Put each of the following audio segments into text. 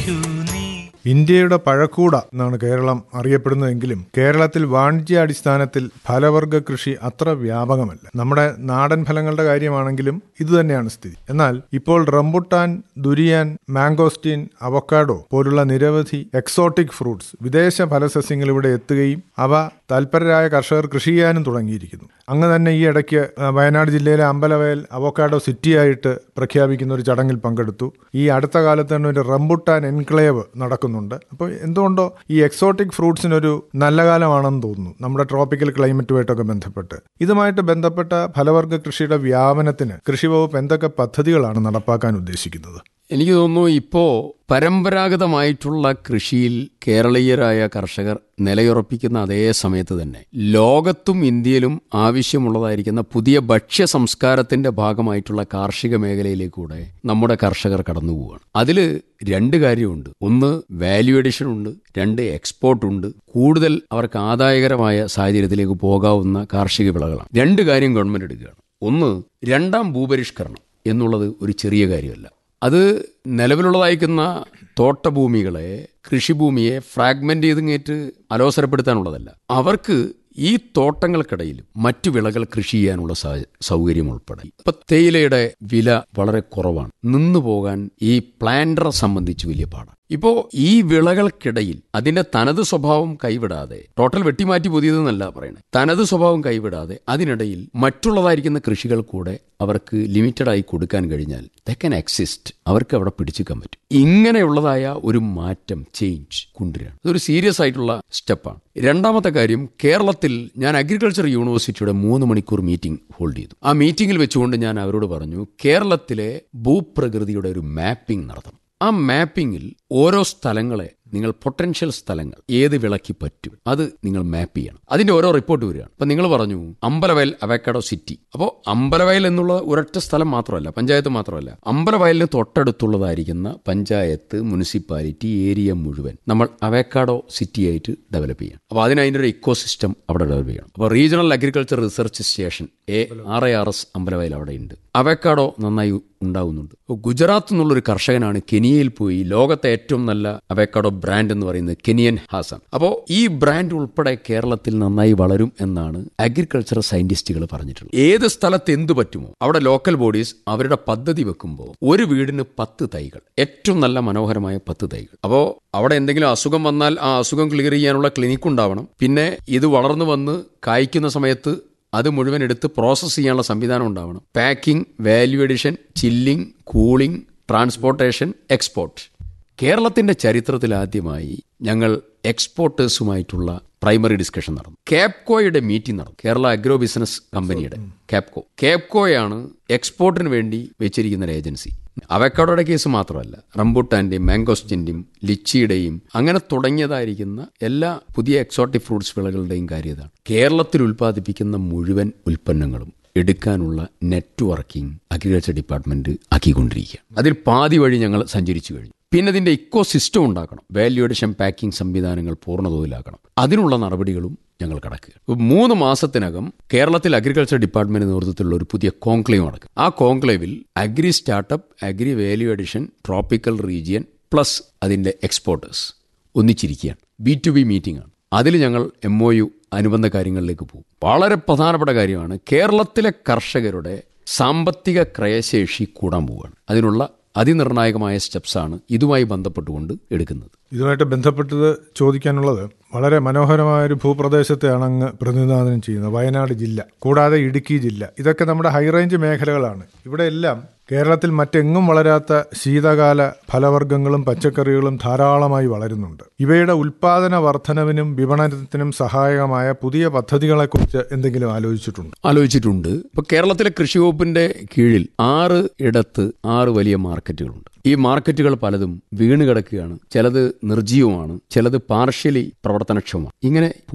ജനിച്ചു നീ ഇന്ത്യയുടെ പഴക്കൂട എന്നാണ് കേരളം അറിയപ്പെടുന്നതെങ്കിലും കേരളത്തിൽ വാണിജ്യാടിസ്ഥാനത്തിൽ ഫലവർഗ കൃഷി അത്ര വ്യാപകമല്ല നമ്മുടെ നാടൻ ഫലങ്ങളുടെ കാര്യമാണെങ്കിലും ഇതുതന്നെയാണ് സ്ഥിതി എന്നാൽ ഇപ്പോൾ റംബുട്ടാൻ ദുരിയാൻ മാംഗോസ്റ്റീൻ അവക്കാഡോ പോലുള്ള നിരവധി എക്സോട്ടിക് ഫ്രൂട്ട്സ് വിദേശ ഫലസസ്യങ്ങൾ ഇവിടെ എത്തുകയും അവ തൽപരരായ കർഷകർ കൃഷി ചെയ്യാനും തുടങ്ങിയിരിക്കുന്നു അങ്ങ് തന്നെ ഈ ഇടയ്ക്ക് ആ, വയനാട് ജില്ലയിലെ അമ്പലവയൽ അവക്കാഡോ സിറ്റിയായിട്ട് പ്രഖ്യാപിക്കുന്ന ഒരു ചടങ്ങിൽ പങ്കെടുത്തു ഈ അടുത്ത കാലത്ത് തന്നെ ഒരു റംബുട്ടാൻ എൻക്ലേവ് നടക്കുന്നുണ്ട് അപ്പോൾ എന്തുകൊണ്ടോ ഈ എക്സോട്ടിക് ഫ്രൂട്ട്സിനൊരു നല്ല കാലമാണെന്ന് തോന്നുന്നു നമ്മുടെ ട്രോപ്പിക്കൽ ക്ലൈമറ്റുമായിട്ടൊക്കെ ബന്ധപ്പെട്ട് ഇതുമായിട്ട് ബന്ധപ്പെട്ട ഫലവർഗ കൃഷിയുടെ വ്യാപനത്തിന് കൃഷി വകുപ്പ് എന്തൊക്കെ പദ്ധതികളാണ് നടപ്പാക്കാൻ ഉദ്ദേശിക്കുന്നത് എനിക്ക് തോന്നുന്നു ഇപ്പോ പരമ്പരാഗതമായിട്ടുള്ള കൃഷിയിൽ കേരളീയരായ കർഷകർ നിലയുറപ്പിക്കുന്ന അതേ സമയത്ത് തന്നെ ലോകത്തും ഇന്ത്യയിലും ആവശ്യമുള്ളതായിരിക്കുന്ന പുതിയ ഭക്ഷ്യ സംസ്കാരത്തിന്റെ ഭാഗമായിട്ടുള്ള കാർഷിക മേഖലയിലേക്കൂടെ നമ്മുടെ കർഷകർ കടന്നു പോവുകയാണ് അതിൽ രണ്ട് കാര്യമുണ്ട് ഒന്ന് വാല്യൂ എഡിഷൻ ഉണ്ട് രണ്ട് എക്സ്പോർട്ട് ഉണ്ട് കൂടുതൽ അവർക്ക് ആദായകരമായ സാഹചര്യത്തിലേക്ക് പോകാവുന്ന കാർഷിക വിളകളാണ് രണ്ട് കാര്യം ഗവൺമെന്റ് എടുക്കുകയാണ് ഒന്ന് രണ്ടാം ഭൂപരിഷ്കരണം എന്നുള്ളത് ഒരു ചെറിയ കാര്യമല്ല അത് നിലവിലുള്ളതായിരിക്കുന്ന തോട്ടഭൂമികളെ കൃഷിഭൂമിയെ ഫ്രാഗ്മെന്റ് ചെയ്തിങ്ങേറ്റ് അലോസരപ്പെടുത്താനുള്ളതല്ല അവർക്ക് ഈ തോട്ടങ്ങൾക്കിടയിൽ മറ്റു വിളകൾ കൃഷി ചെയ്യാനുള്ള സാ- സൗകര്യം ഉൾപ്പെടെ ഇപ്പൊ തേയിലയുടെ വില വളരെ കുറവാണ് നിന്നു പോകാൻ ഈ പ്ലാന്ററെ സംബന്ധിച്ച് വലിയ പാടാണ് ഇപ്പോ ഈ വിളകൾക്കിടയിൽ അതിന്റെ തനത് സ്വഭാവം കൈവിടാതെ ടോട്ടൽ വെട്ടിമാറ്റി പുതിയതെന്നല്ല പറയുന്നത് തനത് സ്വഭാവം കൈവിടാതെ അതിനിടയിൽ മറ്റുള്ളതായിരിക്കുന്ന കൃഷികൾ കൂടെ അവർക്ക് ലിമിറ്റഡ് ആയി കൊടുക്കാൻ കഴിഞ്ഞാൽ ദ കൻ എക്സിസ്റ്റ് അവർക്ക് അവിടെ പിടിച്ചെടുക്കാൻ പറ്റും ഇങ്ങനെയുള്ളതായ ഒരു മാറ്റം ചേഞ്ച് കൊണ്ടുവരികയാണ് ഇതൊരു സീരിയസ് ആയിട്ടുള്ള സ്റ്റെപ്പാണ് രണ്ടാമത്തെ കാര്യം കേരളത്തിൽ ഞാൻ അഗ്രികൾച്ചർ യൂണിവേഴ്സിറ്റിയുടെ മൂന്ന് മണിക്കൂർ മീറ്റിംഗ് ഹോൾഡ് ചെയ്തു ആ മീറ്റിംഗിൽ വെച്ചുകൊണ്ട് ഞാൻ അവരോട് പറഞ്ഞു കേരളത്തിലെ ഭൂപ്രകൃതിയുടെ ഒരു മാപ്പിംഗ് നടത്തണം ആ മാപ്പിംഗിൽ ഓരോ സ്ഥലങ്ങളെ നിങ്ങൾ പൊട്ടൻഷ്യൽ സ്ഥലങ്ങൾ ഏത് വിളക്ക് പറ്റും അത് നിങ്ങൾ മാപ്പ് ചെയ്യണം അതിന്റെ ഓരോ റിപ്പോർട്ട് വരികയാണ് അപ്പൊ നിങ്ങൾ പറഞ്ഞു അമ്പലവയൽ അവക്കാഡോ സിറ്റി അപ്പോൾ അമ്പലവയൽ എന്നുള്ള ഒരൊറ്റ സ്ഥലം മാത്രമല്ല പഞ്ചായത്ത് മാത്രമല്ല അമ്പലവയലിന് തൊട്ടടുത്തുള്ളതായിരിക്കുന്ന പഞ്ചായത്ത് മുനിസിപ്പാലിറ്റി ഏരിയ മുഴുവൻ നമ്മൾ അവക്കാഡോ സിറ്റി ആയിട്ട് ഡെവലപ്പ് ചെയ്യണം അപ്പോൾ അതിന് അതിൻ്റെ ഒരു ഇക്കോ സിസ്റ്റം അവിടെ ഡെവലപ്പ് ചെയ്യണം അപ്പോൾ regional agriculture research station A R A R S Ambalavayal അവിടെ ഉണ്ട് അവക്കാഡോ നന്നായി ഉണ്ടാവുന്നുണ്ട് അപ്പോൾ ഗുജറാത്ത് എന്നുള്ളൊരു കർഷകനാണ് കെനിയയിൽ പോയി ലോകത്തെ ഏറ്റവും നല്ല അവക്കാഡോ ബ്രാൻഡ് എന്ന് പറയുന്നത് കെനിയൻ ഹാസൻ അപ്പോൾ ഈ ബ്രാൻഡ് ഉൾപ്പെടെ കേരളത്തിൽ നന്നായി വളരും എന്നാണ് അഗ്രികൾച്ചർ സയന്റിസ്റ്റുകൾ പറഞ്ഞിട്ടുള്ളത് ഏത് സ്ഥലത്ത് എന്ത് പറ്റുമോ അവിടെ ലോക്കൽ ബോഡീസ് അവരുടെ പദ്ധതി വെക്കുമ്പോൾ ഒരു വീടിന് പത്ത് തൈകൾ ഏറ്റവും നല്ല മനോഹരമായ പത്ത് തൈകൾ അപ്പോൾ അവിടെ എന്തെങ്കിലും അസുഖം വന്നാൽ ആ അസുഖം ക്ലിയർ ചെയ്യാനുള്ള ക്ലിനിക്ക് ഉണ്ടാവണം പിന്നെ ഇത് വളർന്നു വന്ന് കായ്ക്കുന്ന സമയത്ത് അത് മുഴുവൻ എടുത്ത് പ്രോസസ്സ് ചെയ്യാനുള്ള സംവിധാനം ഉണ്ടാവണം packing value addition chilling cooling transportation export കേരളത്തിന്റെ ചരിത്രത്തിൽ ആദ്യമായി ഞങ്ങൾ എക്സ്പോർട്ടേഴ്സുമായിട്ടുള്ള പ്രൈമറി ഡിസ്കഷൻ നടന്നു കാപ്കോയുടെ മീറ്റിംഗ് നടന്നു കേരള അഗ്രോ ബിസിനസ് കമ്പനിയുടെ കാപ്കോ കാപ്കോയാണ് എക്സ്പോർട്ടിന് വേണ്ടി വെച്ചിരിക്കുന്ന ഒരു ഏജൻസി അവക്കാടോയുടെ കേസ് മാത്രമല്ല റംബുട്ടാന്റെയും മാംഗോസ്റ്റിന്റെയും ലിച്ചിയുടെയും അങ്ങനെ തുടങ്ങിയതായിരിക്കുന്ന എല്ലാ പുതിയ എക്സോട്ടിക് ഫ്രൂട്ട്സ് വിളകളുടെയും കാര്യം ഇതാണ് കേരളത്തിൽ ഉൽപ്പാദിപ്പിക്കുന്ന മുഴുവൻ ഉൽപ്പന്നങ്ങളും എടുക്കാനുള്ള നെറ്റ്വർക്കിംഗ് അഗ്രികൾച്ചർ ഡിപ്പാർട്ട്മെന്റ് ആക്കിക്കൊണ്ടിരിക്കുക അതിൽ പാതി വഴി ഞങ്ങൾ സഞ്ചരിച്ചു കഴിഞ്ഞു പിന്നെ ഇതിന്റെ ഇക്കോ സിസ്റ്റം ഉണ്ടാക്കണം വാല്യൂ എഡിഷൻ പാക്കിംഗ് സംവിധാനങ്ങൾ പൂർണ്ണതോതിലാക്കണം അതിനുള്ള നടപടികളും ഞങ്ങൾ കടക്കുക ഇപ്പൊ മൂന്ന് മാസത്തിനകം കേരളത്തിൽ അഗ്രികൾച്ചർ ഡിപ്പാർട്ട്മെന്റ് നേതൃത്വത്തിലുള്ള ഒരു പുതിയ കോൺക്ലേവ് നടക്കും ആ കോൺക്ലേവിൽ agri startup agri value addition tropical region plus അതിന്റെ എക്സ്പോർട്ടേഴ്സ് ഒന്നിച്ചിരിക്കുകയാണ് ബി ടു ബി മീറ്റിംഗ് ആണ് അതിൽ ഞങ്ങൾ എം ഒ യു അനുബന്ധ കാര്യങ്ങളിലേക്ക് പോകും വളരെ പ്രധാനപ്പെട്ട കാര്യമാണ് കേരളത്തിലെ കർഷകരുടെ സാമ്പത്തിക ക്രയശേഷി കൂടാൻ പോവുകയാണ് അതിനുള്ള അതിനിർണായകമായ സ്റ്റെപ്സാണ് ഇതുമായി ബന്ധപ്പെട്ടുകൊണ്ട് എടുക്കുന്നത് ഇതുമായിട്ട് ബന്ധപ്പെട്ടത് ചോദിക്കാനുള്ളത് വളരെ മനോഹരമായ ഒരു ഭൂപ്രദേശത്തെയാണ് അങ്ങ് പ്രതിനിധാനം ചെയ്യുന്നത് വയനാട് ജില്ല കൂടാതെ ഇടുക്കി ജില്ല ഇതൊക്കെ നമ്മുടെ ഹൈറേഞ്ച് മേഖലകളാണ് ഇവിടെ എല്ലാം കേരളത്തിൽ മറ്റെങ്ങും വളരാത്ത ശീതകാല ഫലവർഗ്ഗങ്ങളും പച്ചക്കറികളും ധാരാളമായി വളരുന്നുണ്ട് ഇവയുടെ ഉൽപാദന വർധനവിനും വിപണനത്തിനും സഹായകമായ പുതിയ പദ്ധതികളെക്കുറിച്ച് എന്തെങ്കിലും ആലോചിച്ചിട്ടുണ്ടോ ആലോചിച്ചിട്ടുണ്ട് ഇപ്പൊ കേരളത്തിലെ കൃഷി വകുപ്പിന്റെ കീഴിൽ ആറ് ഇടത്ത് ആറ് വലിയ മാർക്കറ്റുകളുണ്ട് ഈ മാർക്കറ്റുകൾ പലതും വീണ് കിടക്കുകയാണ് ചിലത് നിർജീവമാണ് ചിലത് പാർഷ്യലി പ്രവർത്തനക്ഷമമാണ് ഇങ്ങനെ പോവാണ്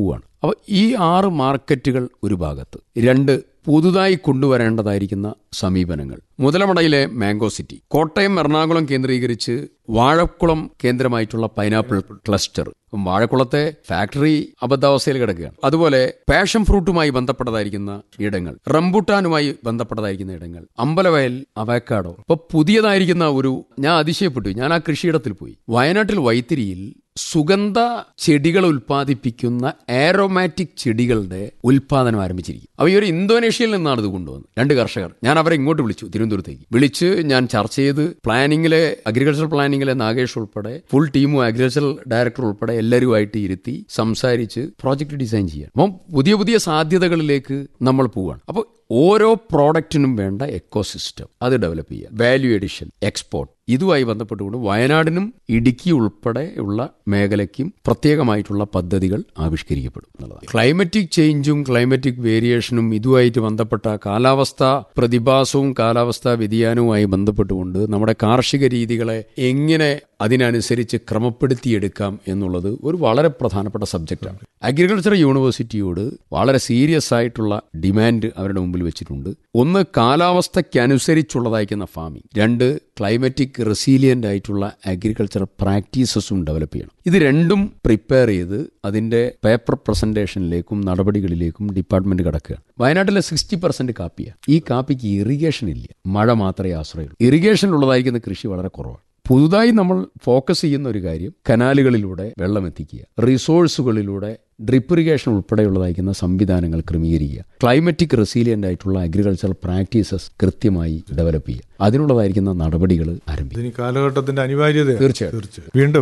അപ്പോൾ ഈ ആറ് മാർക്കറ്റുകൾ ഒരു ഭാഗത്ത് രണ്ട് പുതുതായി കൊണ്ടുവരേണ്ടതായിരിക്കുന്ന സമീപനങ്ങൾ മുതലമടയിലെ മാംഗോ സിറ്റി കോട്ടയം എറണാകുളം കേന്ദ്രീകരിച്ച് വാഴക്കുളം കേന്ദ്രമായിട്ടുള്ള പൈനാപ്പിൾ ക്ലസ്റ്റർ വാഴക്കുളത്തെ ഫാക്ടറി അബദ്ധാവസ്ഥയിൽ കിടക്കുകയാണ് അതുപോലെ പാഷൻ ഫ്രൂട്ടുമായി ബന്ധപ്പെട്ടതായിരിക്കുന്ന ഇടങ്ങൾ റംബുട്ടാനുമായി ബന്ധപ്പെട്ടതായിരിക്കുന്ന ഇടങ്ങൾ അമ്പലവയൽ അവക്കാടോ ഇപ്പൊ പുതിയതായിരിക്കുന്ന ഒരു ഞാൻ അതിശയപ്പെട്ടു ഞാൻ ആ കൃഷിയിടത്തിൽ പോയി വയനാട്ടിൽ വൈത്തിരിയിൽ സുഗന്ധ ചെടികൾ ഉൽപ്പാദിപ്പിക്കുന്ന ആരോമാറ്റിക് ചെടികളുടെ ഉൽപാദനം ആരംഭിച്ചിരിക്കും അപ്പോൾ ഈ ഒരു ഇന്തോനേഷ്യയിൽ നിന്നാണ് ഇത് കൊണ്ടുവന്നത് രണ്ട് കർഷകർ ഞാൻ അവരെ ഇങ്ങോട്ട് വിളിച്ചു തിരുവനന്തപുരത്തേക്ക് വിളിച്ച് ഞാൻ ചർച്ച ചെയ്ത് പ്ലാനിങ്ങിലെ അഗ്രികൾച്ചർ പ്ലാനിങ്ങിലെ നാഗേഷ് ഉൾപ്പെടെ ഫുൾ ടീമും അഗ്രികൾച്ചർ ഡയറക്ടർ ഉൾപ്പെടെ എല്ലാവരുമായിട്ട് ഇരുത്തി സംസാരിച്ച് പ്രോജക്റ്റ് ഡിസൈൻ ചെയ്യാൻ അപ്പം പുതിയ പുതിയ സാധ്യതകളിലേക്ക് നമ്മൾ പോവുകയാണ് അപ്പോൾ ഓരോ പ്രോഡക്റ്റിനും വേണ്ട എക്കോസിസ്റ്റം അത് ഡെവലപ്പ് ചെയ്യുക വാല്യൂ എഡിഷൻ എക്സ്പോർട്ട് ഇതുമായി ബന്ധപ്പെട്ടുകൊണ്ട് വയനാടിനും ഇടുക്കി ഉൾപ്പെടെ ഉള്ള മേഖലയ്ക്കും പ്രത്യേകമായിട്ടുള്ള പദ്ധതികൾ ആവിഷ്കരിക്കപ്പെടും എന്നുള്ളതാണ് ക്ലൈമറ്റിക് ചേഞ്ചും ക്ലൈമറ്റിക് വേരിയേഷനും ഇതുമായിട്ട് ബന്ധപ്പെട്ട കാലാവസ്ഥ പ്രതിഭാസവും കാലാവസ്ഥാ വ്യതിയാനവുമായി ബന്ധപ്പെട്ടുകൊണ്ട് നമ്മുടെ കാർഷിക രീതികളെ എങ്ങനെ അതിനനുസരിച്ച് ക്രമപ്പെടുത്തിയെടുക്കാം എന്നുള്ളത് ഒരു വളരെ പ്രധാനപ്പെട്ട സബ്ജക്റ്റാണ് അഗ്രികൾച്ചർ യൂണിവേഴ്സിറ്റിയോട് വളരെ സീരിയസ് ആയിട്ടുള്ള ഡിമാൻഡ് അവരുടെ മുമ്പിൽ വെച്ചിട്ടുണ്ട് ഒന്ന് കാലാവസ്ഥയ്ക്കനുസരിച്ചുള്ളതായിരിക്കുന്ന ഫാമിംഗ് രണ്ട് ക്ലൈമറ്റിക് റെസീലിയൻ്റ് ആയിട്ടുള്ള അഗ്രികൾച്ചർ പ്രാക്ടീസസും ഡെവലപ്പ് ചെയ്യണം ഇത് രണ്ടും പ്രിപ്പയർ ചെയ്ത് അതിന്റെ പേപ്പർ പ്രസന്റേഷനിലേക്കും നടപടികളിലേക്കും ഡിപ്പാർട്ട്മെന്റ് കിടക്കുക വയനാട്ടിലെ സിക്സ്റ്റി പെർസെന്റ് കാപ്പിയാണ് ഈ കാപ്പിക്ക് ഇറിഗേഷൻ ഇല്ല മഴ മാത്രമേ ആശ്രയമുള്ളൂ ഇറിഗേഷനിലുള്ളതായിരിക്കുന്ന കൃഷി വളരെ കുറവാണ് പുതുതായി നമ്മൾ ഫോക്കസ് ചെയ്യുന്ന ഒരു കാര്യം കനാലുകളിലൂടെ വെള്ളം എത്തിക്കുക റിസോഴ്സുകളിലൂടെ ഡ്രിപ്പ് ഇറിഗേഷൻ ഉൾപ്പെടെയുള്ളതായിരിക്കുന്ന സംവിധാനങ്ങൾ ക്രമീകരിക്കുക ക്ലൈമറ്റിക് റെസീലിയൻ്റ് ആയിട്ടുള്ള അഗ്രികൾച്ചർ പ്രാക്ടീസസ് കൃത്യമായി ഡെവലപ്പ് ചെയ്യുക അതിനുള്ളതായിരിക്കുന്ന നടപടികൾ ആരംഭിക്കുക ഇതിന് കാലഘട്ടത്തിന്റെ അനിവാര്യത തീർച്ചയായും തീർച്ചയായും വീണ്ടും